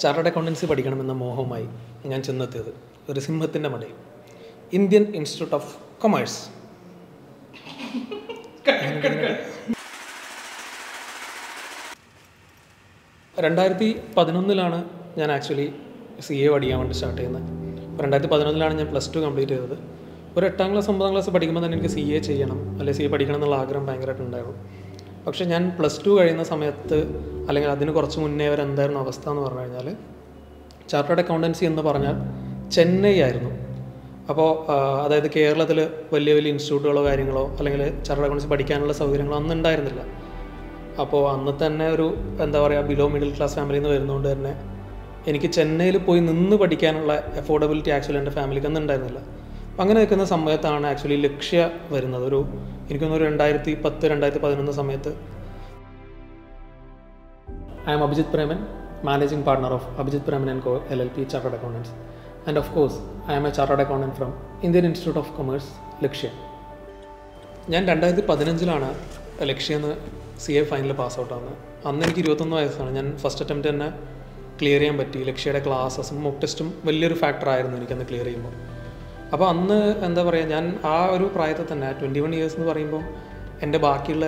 chartered accountancy പഠിക്കണമെന്ന മോഹവുമായി ഞാൻ ചെന്നെത്തിയത് ഒരു സിംഹത്തിൻ്റെ മടയിൽ ഇന്ത്യൻ ഇൻസ്റ്റിറ്റ്യൂട്ട് ഓഫ് കൊമേഴ്സ് രണ്ടായിരത്തി പതിനൊന്നിലാണ് ഞാൻ ആക്ച്വലി സി എ പഠിക്കാൻ വേണ്ടി സ്റ്റാർട്ട് ചെയ്യുന്നത് അപ്പോൾ രണ്ടായിരത്തി പതിനൊന്നിലാണ് ഞാൻ പ്ലസ് ടു കംപ്ലീറ്റ് ചെയ്തത് ഒരു എട്ടാം ക്ലാസ് ഒമ്പതാം ക്ലാസ് പഠിക്കുമ്പോൾ തന്നെ എനിക്ക് സി എ ചെയ്യണം അല്ലെങ്കിൽ സി എ പഠിക്കണം എന്നുള്ള ആഗ്രഹം ഭയങ്കരമായിട്ട് ഉണ്ടായിരുന്നു പക്ഷേ ഞാൻ പ്ലസ് ടു കഴിയുന്ന സമയത്ത് അല്ലെങ്കിൽ അതിന് കുറച്ച് മുന്നേ വരെ എന്തായിരുന്നു അവസ്ഥ എന്ന് പറഞ്ഞു കഴിഞ്ഞാൽ ചാർട്ടേഡ് അക്കൗണ്ടൻസി എന്ന് പറഞ്ഞാൽ ചെന്നൈ ആയിരുന്നു അപ്പോൾ അതായത് കേരളത്തിൽ വലിയ വലിയ ഇൻസ്റ്റിറ്റ്യൂട്ടുകളോ കാര്യങ്ങളോ അല്ലെങ്കിൽ ചാർട്ടേഡ് അക്കൗണ്ടൻസി പഠിക്കാനുള്ള സൗകര്യങ്ങളോ അന്ന് ഉണ്ടായിരുന്നില്ല അപ്പോൾ അന്ന് തന്നെ ഒരു എന്താ പറയുക ബിലോ മിഡിൽ ക്ലാസ് ഫാമിലിയിൽ നിന്ന് വരുന്നതുകൊണ്ട് തന്നെ എനിക്ക് ചെന്നൈയിൽ പോയി നിന്ന് പഠിക്കാനുള്ള അഫോർഡബിലിറ്റി ആക്ച്വലി എൻ്റെ ഫാമിലിക്ക് ഒന്നും ഉണ്ടായിരുന്നില്ല അപ്പം അങ്ങനെ നിൽക്കുന്ന സമയത്താണ് ആക്ച്വലി ലക്ഷ്യ വരുന്നത് ഒരു എനിക്കൊന്നൊരു രണ്ടായിരത്തി പത്ത് രണ്ടായിരത്തി പതിനൊന്ന് സമയത്ത് I'm Abhijith Preman managing partner of Abhijith Preman and co L L P chartered accountants and of course I'm a chartered accountant from Indian institute of commerce Lakshya ഞാൻ രണ്ടായിരത്തി പതിനഞ്ചിലാണ് ലക്ഷ്യന്ന് CA final pass out ആവുന്നത് അന്ന് എനിക്ക് ഇരുപത്തൊന്ന് വയസ്സാണ് ഞാൻ ഫസ്റ്റ് അറ്റംപ്റ്റ് തന്നെ ക്ലിയർ ചെയ്യാൻ പറ്റി ലക്ഷ്യയുടെ ക്ലാസ്സസും മോക്ക് ടെസ്റ്റും വലിയൊരു ഫാക്ടറായിരുന്നു എനിക്കന്ന് ക്ലിയർ ചെയ്യുമ്പോൾ അപ്പോൾ അന്ന് എന്താ പറയുക ഞാൻ ആ ഒരു പ്രായത്തിൽ തന്നെ ട്വൻറ്റി വൺ ഇയേഴ്സ് എന്ന് പറയുമ്പോൾ എൻ്റെ ബാക്കിയുള്ള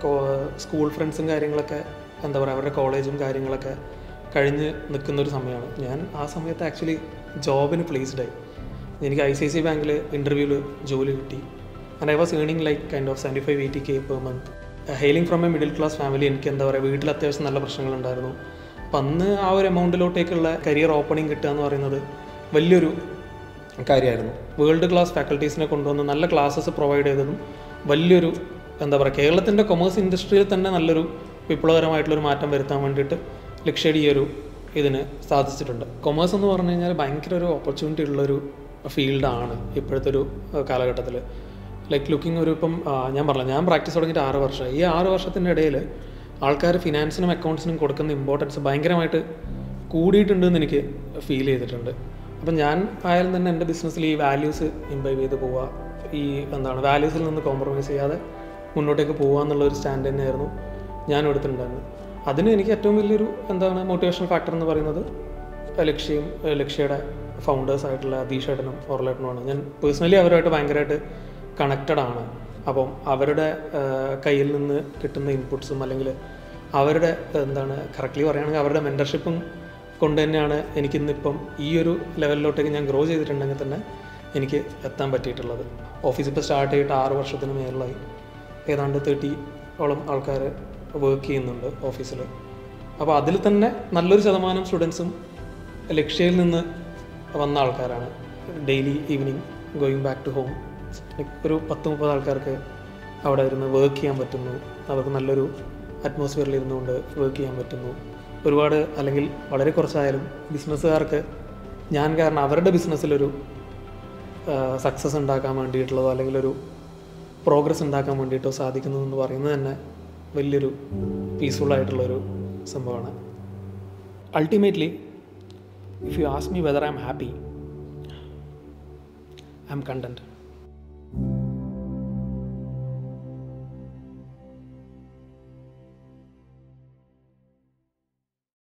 സ്കൂൾ ഫ്രണ്ട്സും കാര്യങ്ങളൊക്കെ എന്താ പറയുക അവരുടെ കോളേജും കാര്യങ്ങളൊക്കെ കഴിഞ്ഞ് നിൽക്കുന്ന ഒരു സമയമാണ് ഞാൻ ആ സമയത്ത് ആക്ച്വലി ജോബിന് പ്ലേസ്ഡായി എനിക്ക് ഐ സി ഐ സി ബാങ്കിൽ ഇൻ്റർവ്യൂവിൽ ജോലി കിട്ടി and I was earning like kind of seventy five eighty K per month hailing from a middle class family എനിക്ക് എന്താ പറയുക വീട്ടിൽ അത്യാവശ്യം നല്ല പ്രശ്നങ്ങളുണ്ടായിരുന്നു അപ്പം അന്ന് ആ ഒരു എമൗണ്ടിലോട്ടേക്കുള്ള കരിയർ ഓപ്പണിംഗ് കിട്ടുക എന്ന് പറയുന്നത് വലിയൊരു കാര്യമായിരുന്നു വേൾഡ് ക്ലാസ് ഫാക്കൽറ്റീസിനെ കൊണ്ടുവന്ന് നല്ല ക്ലാസ്സസ് പ്രൊവൈഡ് ചെയ്തതും വലിയൊരു എന്താ പറയുക കേരളത്തിൻ്റെ കൊമേഴ്സ് ഇൻഡസ്ട്രിയിൽ തന്നെ നല്ലൊരു വിപ്ലവകരമായിട്ടുള്ളൊരു മാറ്റം വരുത്താൻ വേണ്ടിയിട്ട് ലക്ഷ്യടി ഈ ഒരു ഇതിന് സാധിച്ചിട്ടുണ്ട് കൊമേഴ്സ് എന്ന് പറഞ്ഞു കഴിഞ്ഞാൽ ഭയങ്കര ഒരു ഓപ്പർച്യൂണിറ്റി ഉള്ളൊരു ഫീൽഡാണ് ഇപ്പോഴത്തെ ഒരു കാലഘട്ടത്തിൽ ലൈക്ക് ലുക്കിംഗ് ഒരു ഇപ്പം ആ, ഞാൻ പറഞ്ഞില്ല ഞാൻ പ്രാക്ടീസ് തുടങ്ങിയിട്ട് ആറ് വർഷമായി ഈ ആറ് വർഷത്തിൻ്റെ ഇടയിൽ ആൾക്കാർ ഫിനാൻസിനും അക്കൗണ്ട്സിനും കൊടുക്കുന്ന ഇമ്പോർട്ടൻസ് ഭയങ്കരമായിട്ട് കൂടിയിട്ടുണ്ടെന്ന് എനിക്ക് ഫീൽ ചെയ്തിട്ടുണ്ട് അപ്പം ഞാൻ ആയാലും തന്നെ എൻ്റെ ബിസിനസ്സിൽ ഈ വാല്യൂസ് ഇംബൈവ് ചെയ്ത് പോവുക ഈ എന്താണ് വാല്യൂസിൽ നിന്ന് കോംപ്രമൈസ് ചെയ്യാതെ മുന്നോട്ടേക്ക് പോകുക എന്നുള്ള ഒരു സ്റ്റാൻഡ് തന്നെയായിരുന്നു ഞാൻ എടുത്തിട്ടുണ്ടായിരുന്നത് അതിന് എനിക്ക് ഏറ്റവും വലിയൊരു എന്താണ് മോട്ടിവേഷണൽ ഫാക്ടർ എന്ന് പറയുന്നത് ലക്ഷ്യം ലക്ഷ്യയുടെ ഫൗണ്ടേഴ്സ് ആയിട്ടുള്ള അധീഷേട്ടനും ഓർലേട്ടനുമാണ് ഞാൻ പേഴ്സണലി അവരുമായിട്ട് ഭയങ്കരമായിട്ട് കണക്റ്റഡ് ആണ് അപ്പം അവരുടെ ആ, കയ്യിൽ നിന്ന് കിട്ടുന്ന ഇൻപുട്സും അല്ലെങ്കിൽ അവരുടെ എന്താണ് കറക്റ്റ്ലി പറയുകയാണെങ്കിൽ അവരുടെ മെൻറ്റർഷിപ്പും കൊണ്ട് തന്നെയാണ് എനിക്കിന്നിപ്പം ഈ ഒരു ലെവലിലോട്ടേക്ക് ഞാൻ ഗ്രോ ചെയ്തിട്ടുണ്ടെങ്കിൽ തന്നെ എനിക്ക് എത്താൻ പറ്റിയിട്ടുള്ളത് ഓഫീസ് ഇപ്പോൾ സ്റ്റാർട്ട് ചെയ്തിട്ട് ആറ് വർഷത്തിന് മേളിലായി ഏതാണ്ട് തേർട്ടി ഓളം ആൾക്കാർ വർക്ക് ചെയ്യുന്നുണ്ട് ഓഫീസിൽ അപ്പോൾ അതിൽ തന്നെ നല്ലൊരു ശതമാനം സ്റ്റുഡൻസും ലക്ഷ്യയിൽ നിന്ന് വന്ന ആൾക്കാരാണ് daily evening going back to home ഒരു പത്ത് മുപ്പത് ആൾക്കാർക്ക് അവിടെ ഇരുന്ന് വർക്ക് ചെയ്യാൻ പറ്റുന്നു അവർക്ക് നല്ലൊരു അറ്റ്മോസ്ഫിയറിൽ ഇരുന്നുകൊണ്ട് വർക്ക് ചെയ്യാൻ പറ്റുന്നു ഒരുപാട് അല്ലെങ്കിൽ വളരെ കുറച്ചായാലും ബിസിനസ്സുകാർക്ക് ഞാൻ കാരണം അവരുടെ ബിസിനസ്സിലൊരു സക്സസ് ഉണ്ടാക്കാൻ വേണ്ടിയിട്ടുള്ളതോ അല്ലെങ്കിൽ ഒരു പ്രോഗ്രസ് ഉണ്ടാക്കാൻ വേണ്ടിയിട്ടോ സാധിക്കുന്നു എന്ന് പറയുന്നത് തന്നെ വലിയൊരു പീസ്ഫുൾ ആയിട്ടുള്ളൊരു സംഭവമാണ് ultimately if you ask me whether I'm happy I'm content